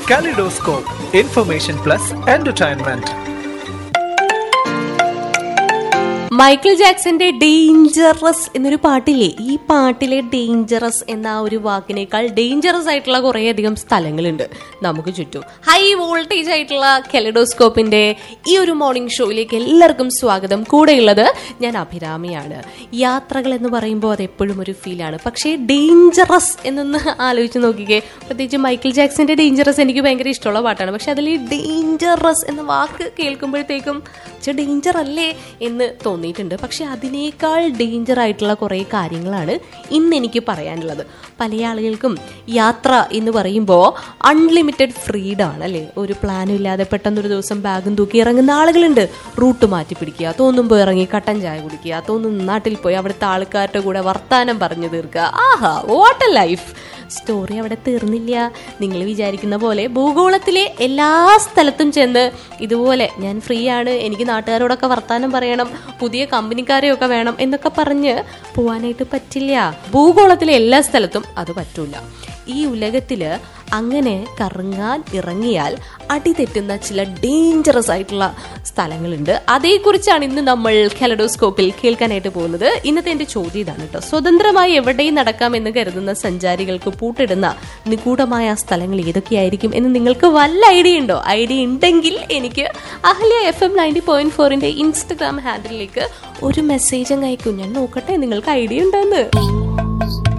Kaleidoscope, information plus entertainment. Michael ജാക്സന്റെ dangerous എന്നൊരു പാട്ടില്ലേ ഈ പാട്ടിലെ ഡേഞ്ചറസ് എന്ന ആ ഒരു വാക്കിനേക്കാൾ ഡേഞ്ചറസ് ആയിട്ടുള്ള കുറേയധികം സ്ഥലങ്ങളുണ്ട് നമുക്ക് ചുറ്റും ഹൈ വോൾട്ടേജ് ആയിട്ടുള്ള കെലഡോസ്കോപ്പിന്റെ ഈ ഒരു മോർണിംഗ് ഷോയിലേക്ക് എല്ലാവർക്കും സ്വാഗതം കൂടെയുള്ളത് ഞാൻ അഭിരാമിയാണ് യാത്രകൾ എന്ന് പറയുമ്പോൾ അത് എപ്പോഴും ഒരു ഫീലാണ് പക്ഷേ ഡേഞ്ചറസ് എന്നൊന്ന് ആലോചിച്ച് നോക്കിക്കേ പ്രത്യേകിച്ച് മൈക്കിൾ ജാക്സന്റെ ഡേഞ്ചറസ് എനിക്ക് ഭയങ്കര ഇഷ്ടമുള്ള പാട്ടാണ് പക്ഷെ അതിൽ ഈ ഡേഞ്ചറസ് എന്ന വാക്ക് കേൾക്കുമ്പോഴത്തേക്കും ഡേഞ്ചർ അല്ലേ എന്ന് തോന്നിയിട്ടുണ്ട് പക്ഷെ അതിനേക്കാൾ ഡേഞ്ചർ ആയിട്ടുള്ള കുറേ കാര്യങ്ങളാണ് ഇന്ന് എനിക്ക് പറയാനുള്ളത് പല ആളുകൾക്കും യാത്ര എന്ന് പറയുമ്പോൾ അൺലിമിറ്റഡ് ഫ്രീഡം ആണ് അല്ലേ ഒരു പ്ലാനും ഇല്ലാതെ പെട്ടെന്നൊരു ദിവസം ബാഗും തൂക്കി ഇറങ്ങുന്ന ആളുകളുണ്ട് റൂട്ട് മാറ്റി പിടിക്കുക തോന്നുമ്പോൾ ഇറങ്ങി കട്ടൻ ചായ കുടിക്കുക തോന്നുന്ന നാട്ടിൽ പോയി അവിടുത്തെ ആൾക്കാരുടെ കൂടെ വർത്താനം പറഞ്ഞു തീർക്കുക ആഹാ വാട്ട് എ ലൈഫ് സ്റ്റോറി അവിടെ തീർന്നില്ല നിങ്ങൾ വിചാരിക്കുന്ന പോലെ ഭൂഗോളത്തിലെ എല്ലാ സ്ഥലത്തും ചെന്ന് ഇതുപോലെ ഞാൻ ഫ്രീ ആണ് എനിക്ക് നാട്ടുകാരോടൊക്കെ വർത്താനം പറയണം പുതിയ കമ്പനിക്കാരെയൊക്കെ വേണം എന്നൊക്കെ പറഞ്ഞ് പോവാനായിട്ട് പറ്റില്ല ഭൂഗോളത്തിലെ എല്ലാ സ്ഥലത്തും അത് പറ്റൂല ഈ ഉലകത്തില് അങ്ങനെ കറങ്ങാൻ ഇറങ്ങിയാൽ അടിതെറ്റുന്ന ചില ഡേഞ്ചറസ് ആയിട്ടുള്ള സ്ഥലങ്ങളുണ്ട് അതേക്കുറിച്ചാണ് ഇന്ന് നമ്മൾ കെലഡോസ്കോപ്പിൽ കേൾക്കാനായിട്ട് പോകുന്നത് ഇന്നത്തെ എന്റെ ചോദ്യം ഇതാണ് കേട്ടോ സ്വതന്ത്രമായി എവിടെയും നടക്കാമെന്ന് കരുതുന്ന സഞ്ചാരികൾക്ക് പൂട്ടിടുന്ന നിഗൂഢമായ സ്ഥലങ്ങൾ ഏതൊക്കെയായിരിക്കും എന്ന് നിങ്ങൾക്ക് വല്ല ഐഡിയ ഉണ്ടോ ഐഡിയ ഉണ്ടെങ്കിൽ എനിക്ക് Ahalya F M ninety point ഫോറിന്റെ ഇൻസ്റ്റഗ്രാം ഹാൻഡിലേക്ക് ഒരു മെസ്സേജ് അങ്ങ് അയക്കും ഞാൻ നോക്കട്ടെ നിങ്ങൾക്ക് ഐഡിയ ഉണ്ടോന്ന്